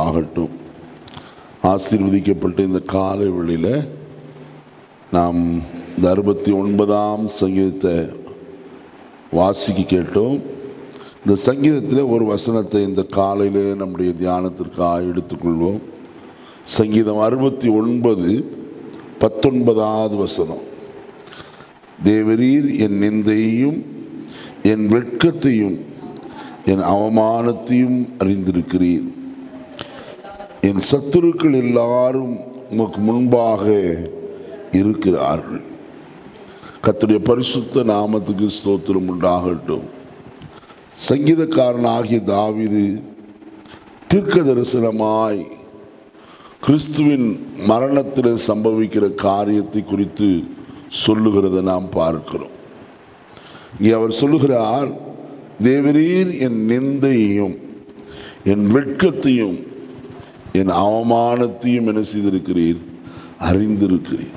ஆகட்டும் ஆசீர்வதிக்கப்பட்ட இந்த காலை வேளையில் நாம் இந்த அறுபத்தி ஒன்பதாம் சங்கீதத்தை வாசிக்க கேட்டோம் இந்த சங்கீதத்தில் ஒரு வசனத்தை இந்த காலையில் நம்முடைய தியானத்திற்காக எடுத்துக்கொள்வோம் சங்கீதம் அறுபத்தி ஒன்பது பத்தொன்பதாவது வசனம் தேவரீர் என் நிந்தையையும் என் வெட்கத்தையும் என் அவமானத்தையும் அறிந்திருக்கிறீர் என் சத்துருக்கள் எல்லாரும் உமக்கு முன்பாக இருக்கிறார்கள் கர்த்தருடைய பரிசுத்த நாமத்துக்கு ஸ்தோத்திரம் உண்டாகட்டும் சங்கீதக்காரனாகிய தாவீது தீர்க்க தரிசனமாய் கிறிஸ்துவின் மரணத்தில் சம்பவிக்கிற காரியத்தை குறித்து சொல்லுகிறதை நாம் பார்க்கிறோம் இங்கே அவர் சொல்லுகிறார் தேவரீர் என் நிந்தையையும் என் வெட்கத்தையும் என் அவமானத்தையும் என்ன செய்திருக்கிறீர் அறிந்திருக்கிறீர்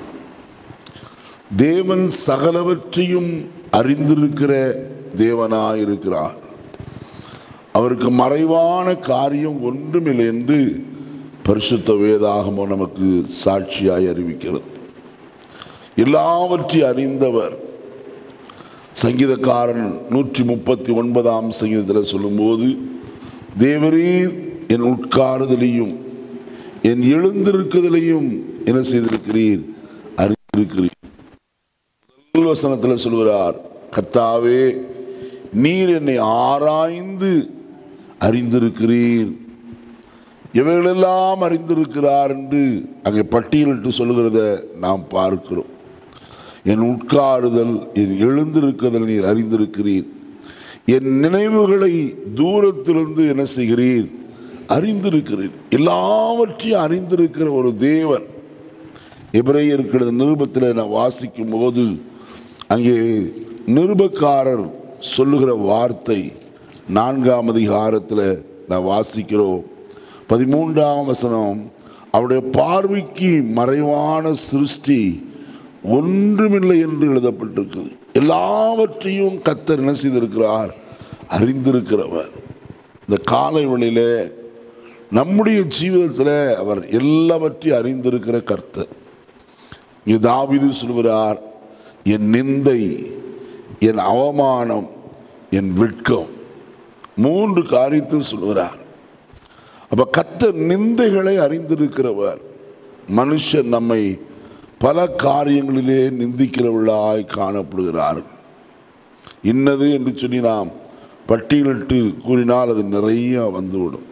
தேவன் சகலவற்றையும் அறிந்திருக்கிற தேவனாயிருக்கிறார் அவருக்கு மறைவான காரியம் ஒன்றுமில்லை என்று பரிசுத்த வேதாகமம் நமக்கு சாட்சியாய் அறிவிக்கிறது எல்லாவற்றையும் அறிந்தவர் சங்கீதக்காரன் நூற்றி முப்பத்தி ஒன்பதாம் சங்கீதத்தில் சொல்லும்போது தேவரீர் என் உட்காருதலையும் என் எழுந்திருக்குதலையும் என்ன செய்திருக்கிறீர் அறிந்திருக்கிறீர் முதல் வசனத்தில் சொல்கிறார் கர்த்தாவே நீர் என்னை ஆராய்ந்து அறிந்திருக்கிறீர் இவைகளெல்லாம் அறிந்திருக்கிறார் என்று அங்கே பட்டியலிட்டு சொல்லுகிறத நாம் பார்க்கிறோம் என் உட்காருதல் என் எழுந்திருக்குதல் நீர் அறிந்திருக்கிறீர் என் நினைவுகளை தூரத்திலிருந்து என்ன செய்கிறீர் அறிந்திருக்கிறீர் எல்லாவற்றையும் அறிந்திருக்கிற ஒரு தேவன் எபிரேயருக்கிற நிருபத்தில் நான் வாசிக்கும் போது அங்கே நிருபக்காரர் சொல்லுகிற வார்த்தை நான்காம் அதிகாரத்தில் நான் வாசிக்கிறோம் பதிமூன்றாம் வசனம் அவருடைய பார்வைக்கு மறைவான சிருஷ்டி ஒன்றுமில்லை என்று எழுதப்பட்டிருக்குது எல்லாவற்றையும் கத்தர் என்ன செய்திருக்கிறார் அறிந்திருக்கிறவர் இந்த காலை வழியில் நம்முடைய ஜீவிதத்தில் அவர் எல்லாவற்றையும் அறிந்திருக்கிற கர்த்தர் இங்கே தாவிது சொல்கிறார் என் நிந்தை என் அவமானம் என் வெட்கம் மூன்று காரியத்தில் சொல்கிறார் அப்ப கத்தர் நிந்தைகளை அறிந்திருக்கிறவர் மனுஷன் நம்மை பல காரியங்களிலே நிந்திக்கிறவர்களாய் காணப்படுகிறார்கள் இன்னது என்று சொல்லி நாம் பட்டியலிட்டு கூறினால் அது நிறைய வந்துவிடும்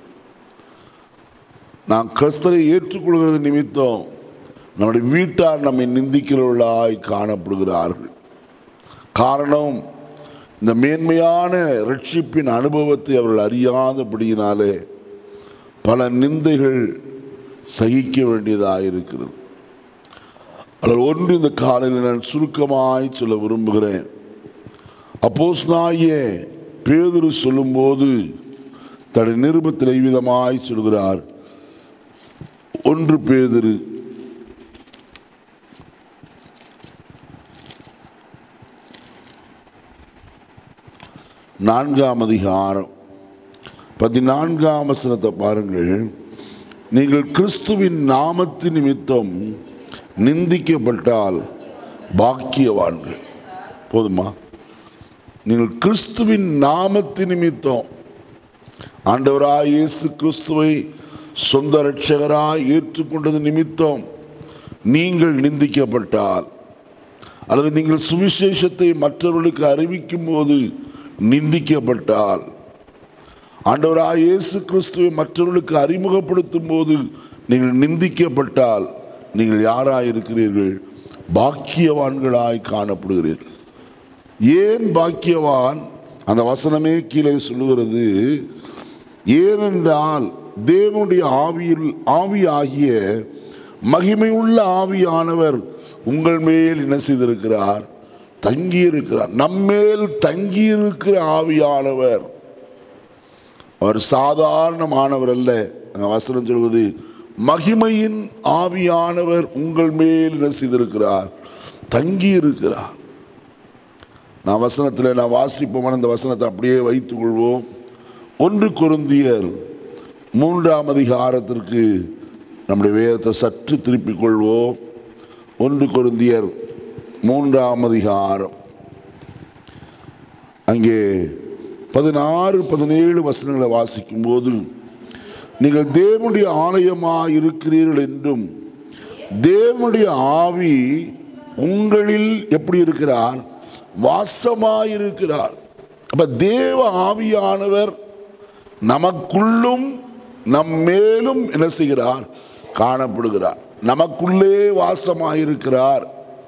நாம் கிறிஸ்தரை ஏற்றுக்கொள்கிறது நிமித்தம் நம்முடைய வீட்டார் நம்மை நிந்திக்கிறவர்களாய் காணப்படுகிறார்கள் காரணம் இந்த மேன்மையான ரட்சிப்பின் அனுபவத்தை அவர்கள் அறியாதபடியினாலே பல நிந்தைகள் சகிக்க வேண்டியதாக இருக்கிறது அதில் ஒன்று இந்த காலையில் நான் சுருக்கமாய் சொல்ல விரும்புகிறேன் அப்போஸ் நாய பேதுரு சொல்லும்போது தன்னுடைய நிருபத்தில் விதமாய் சொல்கிறார் ஒன்று பேதுரு நான்காம் அதிகாரம் பதினான்காம் வசனத்தை பாருங்கள் நீங்கள் கிறிஸ்துவின் நாமத்து நிமித்தம் நிந்திக்கப்பட்டால் பாக்கியவான்கள் போதுமா நீங்கள் கிறிஸ்துவின் நாமத்து நிமித்தம் ஆண்டவராய் இயேசு கிறிஸ்துவை சொந்த ரட்சகராய் ஏற்றுக்கொண்டது நிமித்தம் நீங்கள் நிந்திக்கப்பட்டால் அல்லது நீங்கள் சுவிசேஷத்தை மற்றவர்களுக்கு அறிவிக்கும் போது நிந்திக்கப்பட்டால் ஆண்டவராய் இயேசு கிறிஸ்துவை மற்றவர்களுக்கு அறிமுகப்படுத்தும் போது நீங்கள் நிந்திக்கப்பட்டால் நீங்கள் யாராய் இருக்கிறீர்கள் பாக்கியவான்களாய் காணப்படுகிறீர்கள் ஏன் பாக்கியவான் அந்த வசனமே கீழே சொல்லுகிறது ஏனென்றால் தேவனுடைய ஆவியில் ஆவியாகிய மகிமையுள்ள ஆவியானவர் உங்கள் மேல் என்ன செய்திருக்கிறார் தங்கியிருக்கிறார் நம்மேல் தங்கியிருக்கிற ஆவியானவர் அவர் சாதாரணமானவர் அல்ல அங்க வசனம் சொல்வது மகிமையின் ஆவியானவர் உங்கள் மேல் என்ன செய்திருக்கிறார் தங்கி இருக்கிறார் நான் வசனத்தில் நான் வாசிப்போம் அந்த வசனத்தை அப்படியே வைத்துக் கொள்வோம் ஒன்று குருந்தியர் மூன்றாம் அதிகாரத்திற்கு நம்முடைய வேதத்தை சற்று திருப்பிக் கொள்வோம் ஒன்று கொருந்தியர் மூன்றாம் அதிகாரம் அங்கே பதினாறு பதினேழு வசனங்களை வாசிக்கும் போது நீங்கள் தேவனுடைய ஆலயமாக இருக்கிறீர்கள் என்றும் தேவனுடைய ஆவி உங்களில் எப்படி இருக்கிறார் வாசமாயிருக்கிறார் அப்ப தேவ ஆவியானவர் நமக்குள்ளும் நம் மேலும் என்ன செய்கிறார் காணப்படுகிறார் நமக்குள்ளே வாசமாயிருக்கிறார்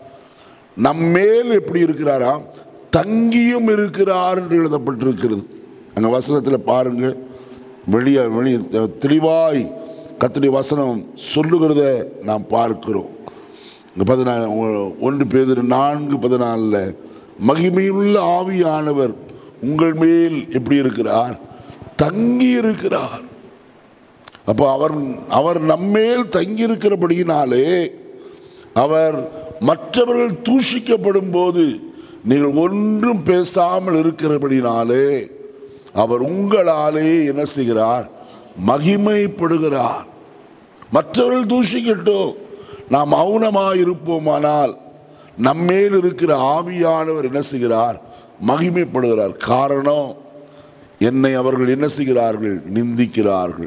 நம்மேல் எப்படி இருக்கிறாராம் தங்கியும் இருக்கிறார் என்று எழுதப்பட்டிருக்கிறது அங்க வசனத்தில் பாருங்க வெளிய வெளிய தெளிவாய் கத்துடைய வசனம் சொல்லுகிறத நாம் பார்க்கிறோம் இங்க பதினா ஒன்று பேர் நான்கு பதினாலில் மகிமையுள்ள ஆவியானவர் உங்கள் மேல் எப்படி இருக்கிறார் தங்கி இருக்கிறார் அப்போ அவர் அவர் நம்மேல் தங்கி இருக்கிறபடியினாலே அவர் மற்றவர்கள் தூஷிக்கப்படும் போது நீங்கள் ஒன்றும் பேசாமல் இருக்கிறபடினாலே அவர் உங்களாலே என்ன செய்கிறார் மகிமைப்படுகிறார் மற்றவர்கள் தூஷிக்கட்டும் நாம் மௌனமாக இருப்போமானால் நம்மேல் இருக்கிற ஆவியானவர் என்ன செய்கிறார் மகிமைப்படுகிறார் காரணம் என்னை அவர்கள் என்ன செய்கிறார்கள் நிந்திக்கிறார்கள்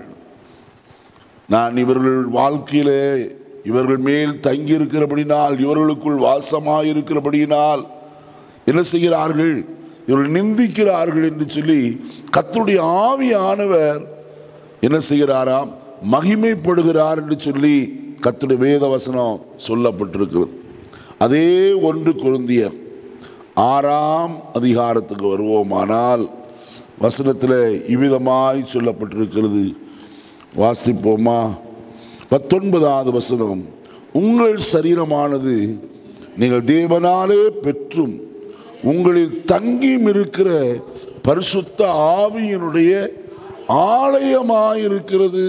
நான் இவர்கள் வாழ்க்கையிலே இவர்கள் மேல் தங்கி இருக்கிறபடினால் இவர்களுக்குள் வாசமாய் இருக்கிறபடியினால் என்ன செய்கிறார்கள் இவர்கள் நிந்திக்கிறார்கள் என்று சொல்லி கர்த்தருடைய ஆவியானவர் என்ன செய்கிறாராம் மகிமைப்படுகிறார் என்று சொல்லி கர்த்தருடைய வேத வசனம் சொல்லப்பட்டிருக்கிறது அதே ஒன்று கொருந்தியர் ஆறாம் அதிகாரத்துக்கு வருவோமானால் வசனத்தில் இவ்விதமாய் சொல்லப்பட்டிருக்கிறது வாசிப்போமா பத்தொன்பதாவது வசனம் உங்கள் சரீரமானது நீங்கள் தேவனாலே பெற்றும் உங்களில் தங்கியும் இருக்கிற பரிசுத்த ஆவியினுடைய ஆலயமாயிருக்கிறது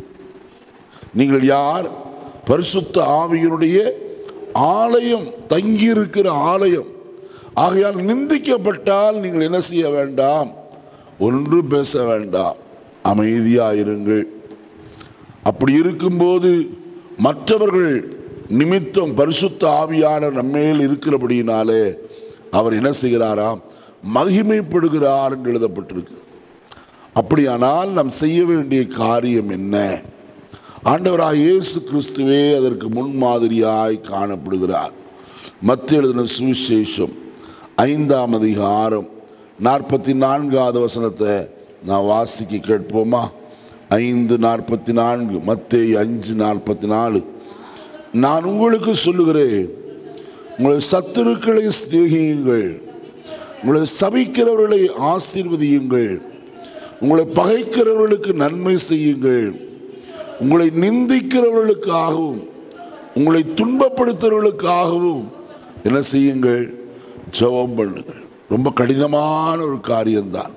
நீங்கள் யார் பரிசுத்த ஆவியினுடைய ஆலயம் தங்கியிருக்கிற ஆலயம் ஆகையால் நிந்திக்கப்பட்டால் நீங்கள் என்ன செய்ய வேண்டாம் ஒன்று பேச வேண்டாம் அமைதியாயிருங்கள் அப்படி இருக்கும்போது மற்றவர்கள் நிமித்தம் பரிசுத்த ஆவியான நம்மேல் இருக்கிறபடியினாலே அவர் என்ன செய்கிறாராம் மகிமைப்படுகிறார் என்று எழுதப்பட்டிருக்கு அப்படியானால் நாம் செய்ய வேண்டிய காரியம் என்ன ஆண்டவராய் இயேசு கிறிஸ்துவே அதற்கு முன்மாதிரியாய் காணப்படுகிறார் மத்திய எழுதின சுவிசேஷம் ஐந்தாம் அதிகாரம் நாற்பத்தி நான்காவது வசனத்தை நான் வாசிக்க கேட்போமா ஐந்து நாற்பத்தி நான்கு மத்திய அஞ்சு நாற்பத்தி நாலு நான் உங்களுக்கு சொல்லுகிறேன் உங்களை சத்துருக்களை சிநேகியுங்கள் உங்களை சபிக்கிறவர்களை ஆசீர்வதியுங்கள் உங்களை பகைக்கிறவர்களுக்கு நன்மை செய்யுங்கள் உங்களை நிந்திக்கிறவர்களுக்காகவும் உங்களை துன்பப்படுத்துறவர்களுக்காகவும் என்ன செய்யுங்கள் ஜெபம் பண்ணுங்கள் ரொம்ப கடினமான ஒரு காரியம்தான்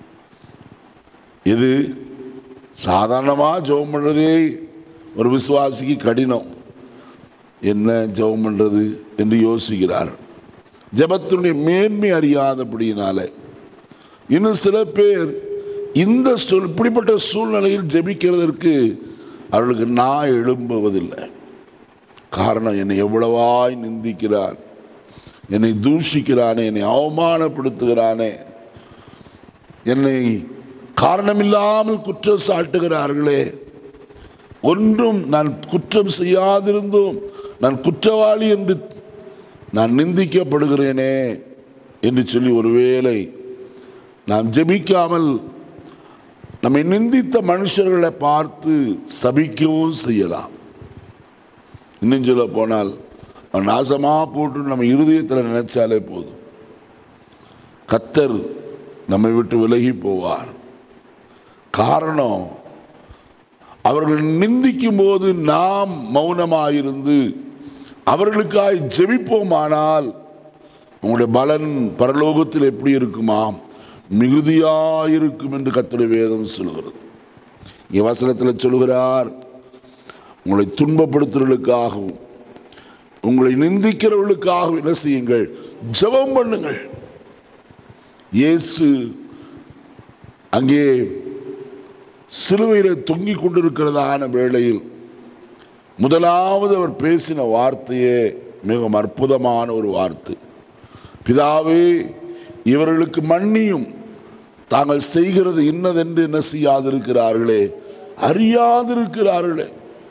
இது சாதாரணமாக ஜெபம் பண்ணுறதே ஒரு விசுவாசிக்கு கடினம் என்ன ஜெபம் பண்ணுறது என்று யோசிக்கிறார் ஜெபத்தினுடைய மேன்மை அறியாதபடியினால இன்னும் சில பேர் இந்த சொல் இப்படிப்பட்ட சூழ்நிலையில் ஜெபிக்கிறதற்கு அவர்களுக்கு நான் எழும்புவதில்லை காரணம் என்னை எவ்வளவாய் நிந்திக்கிறான் என்னை தூஷிக்கிறானே என்னை அவமானப்படுத்துகிறானே என்னை காரணமில்லாமல் குற்றம் சாட்டுகிறார்களே ஒன்றும் நான் குற்றம் செய்யாதிருந்தும் நான் குற்றவாளி என்று நான் நிந்திக்கப்படுகிறேனே என்று சொல்லி ஒருவேளை நாம் ஜெபிக்காமல் நம்மை நிந்தித்த மனுஷர்களை பார்த்து சபிக்கவும் செய்யலாம் இன்னும் சொல்ல போனால் அவன் நாசமாக போட்டு நம்ம இருதயத்தில் நினைச்சாலே போதும் கத்தர் நம்மை விட்டு விலகி போவார் காரணம் அவர்கள் நிந்திக்கும் போது நாம் மௌனமாயிருந்து அவர்களுக்காய் ஜெபிப்போமானால் உங்களுடைய பலன் பரலோகத்தில் எப்படி இருக்குமாம் மிகுதியாயிருக்கும் என்று கத்துடைய வேதம் சொல்கிறது இங்கே வசனத்தில் சொல்கிறார் உங்களை துன்பப்படுத்துறவர்களுக்காகவும் உங்களை நிந்திக்கிறவர்களுக்காகவும் என்ன செய்யுங்கள் ஜெபம் பண்ணுங்கள் இயேசு அங்கே சிலுவையில் தொங்கிக் கொண்டிருக்கிறதான வேளையில் முதலாவது அவர் பேசின வார்த்தையே மிகவும் அற்புதமான ஒரு வார்த்தை பிதாவே இவர்களுக்கு மன்னியும் தாங்கள் செய்கிறது இன்னதென்று என்ன செய்யாதிருக்கிறார்களே அறியாதிருக்கிறார்களே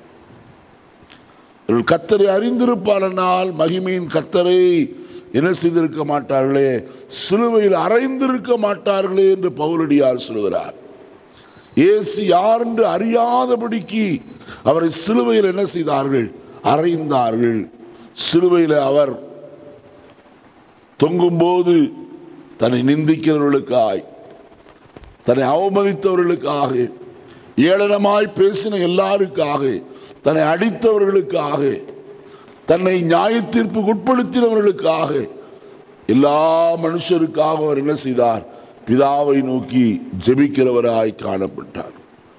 இவர்கள் கத்தரை அறிந்திருப்பானால் மகிமையின் கத்தரை என்ன செய்திருக்க மாட்டார்களே சிலுவையில் அறைந்திருக்க மாட்டார்களே என்று பவுலடியார் சொல்கிறார் இயேசு யார் என்று அறியாதபடிக்கு அவரை சிலுவையில் என்ன செய்தார்கள் அறைந்தார்கள் சிலுவையில் அவர் தொங்கும்போது தன்னை நிந்திக்கிறவர்களுக்காய் தன்னை அவமதித்தவர்களுக்காக ஏளனமாய் பேசின எல்லாருக்காக தன்னை அடித்தவர்களுக்காக தன்னை நியாய தீர்ப்புக்கு உட்படுத்தினவர்களுக்காக எல்லா மனுஷருக்காக அவர் என்ன செய்தார் பிதாவை நோக்கி ஜெபிக்கிறவராய் காணப்பட்டார்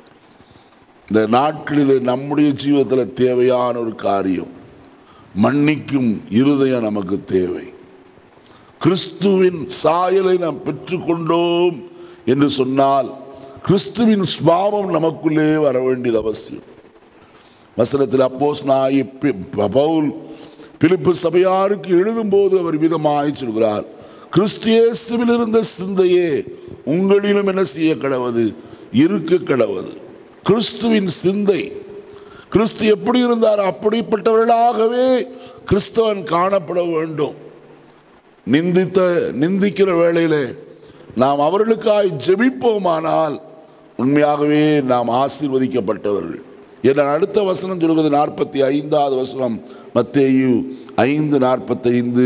இந்த நாட்களிலே நம்முடைய ஜீவிதத்தில் தேவையான ஒரு காரியம் மன்னிக்கும் இருதயம் நமக்கு தேவை கிறிஸ்துவின் சாயலை நாம் பெற்றுக்கொண்டோம் என்று சொன்னால் கிறிஸ்துவின் சுபாவம் நமக்குள்ளே வர வேண்டியது அவசியம் வசனத்தில் அப்போஸ் நாயி பவுல் பிலிப்பு சபையாருக்கு எழுதும்போது அவர் விதமாய் சொல்கிறார் கிறிஸ்தியேசுவில் இருந்த சிந்தையே உங்களிலும் என்ன செய்ய கடவது இருக்க கடவது கிறிஸ்துவின் சிந்தை கிறிஸ்து எப்படி இருந்தார் அப்படிப்பட்டவர்களாகவே கிறிஸ்தவன் காணப்பட வேண்டும் நிந்தித்த நிந்திக்கிற வேளையிலே நாம் அவர்களுக்காய் ஜெபிப்போமானால் உண்மையாகவே நாம் ஆசீர்வதிக்கப்பட்டவர்கள் என அடுத்த வசனம் சொல்கிறது நாற்பத்தி ஐந்தாவது வசனம் மத்தேயு ஐந்து நாற்பத்தைந்து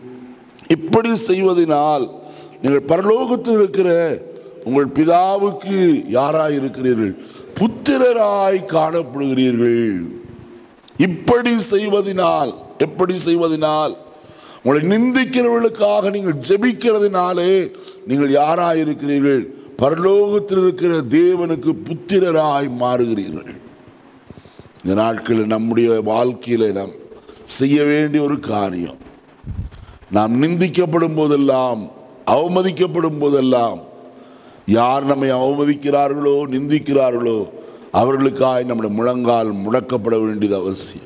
இப்படி செய்வதனால் நீங்கள் பரலோகத்தில் இருக்கிற உங்கள் பிதாவுக்கு யாராய் இருக்கிறீர்கள் புத்திரராய் காணப்படுகிறீர்கள் இப்படி செய்வதனால் எப்படி செய்வதனால் உங்களை நிந்திக்கிறவர்களுக்காக நீங்கள் ஜெபிக்கிறதுனாலே நீங்கள் யாராய் இருக்கிறீர்கள் பரலோகத்தில் இருக்கிற தேவனுக்கு புத்திரராய் மாறுகிறீர்கள் இந்த நாட்களில் நம்முடைய வாழ்க்கையில் நாம் செய்ய வேண்டிய ஒரு காரியம் நாம் நிந்திக்கப்படும் போதெல்லாம் அவமதிக்கப்படும் போதெல்லாம் யார் நம்மை அவமதிக்கிறார்களோ நிந்திக்கிறார்களோ அவர்களுக்காய் நம்முடைய முழங்கால் முடக்கப்பட வேண்டியது அவசியம்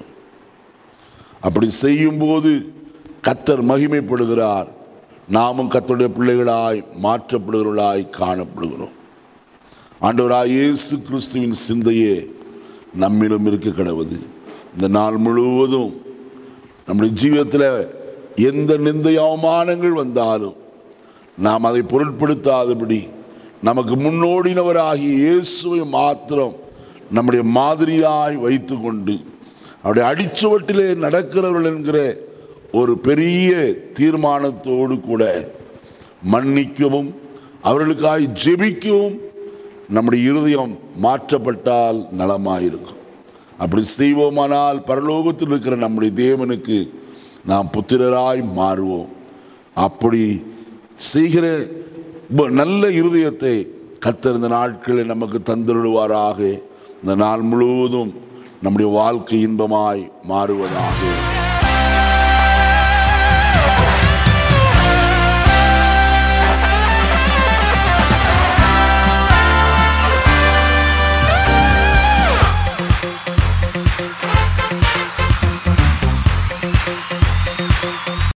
அப்படி செய்யும்போது கத்தர் மகிமைப்படுகிறார் நாமும் கத்தருடைய பிள்ளைகளாய் மாற்றப்படுகிறவர்களாய் காணப்படுகிறோம் ஆண்டவராய் இயேசு கிறிஸ்துவின் சிந்தையே நம்மிடம் இருக்க கிடவது இந்த நாள் முழுவதும் நம்முடைய ஜீவிதத்தில் எந்த நிந்தை அவமானங்கள் வந்தாலும் நாம் அதை பொருட்படுத்தாதபடி நமக்கு முன்னோடினவராகிய இயேசுவை மாத்திரம் நம்முடைய மாதிரியாய் வைத்துக்கொண்டு அவருடைய அடிச்சுவட்டிலே நடக்கிறவர்கள் என்கிற ஒரு பெரிய தீர்மானத்தோடு கூட மன்னிக்கவும் அவர்களுக்காய் ஜெபிக்கவும் நம்முடைய இருதயம் மாற்றப்பட்டால் நலமாயிருக்கும் அப்படி செய்வோமானால் பரலோகத்தில் இருக்கிற நம்முடைய தேவனுக்கு நாம் புத்திரராய் மாறுவோம் அப்படி செய்கிற ப- நல்ல இருதயத்தை கத்தர் இந்த நாட்களில் நமக்கு தந்துடுவாராக இந்த நாள் முழுவதும் நம்முடைய வாழ்க்கை இன்பமாய் மாறுவதாக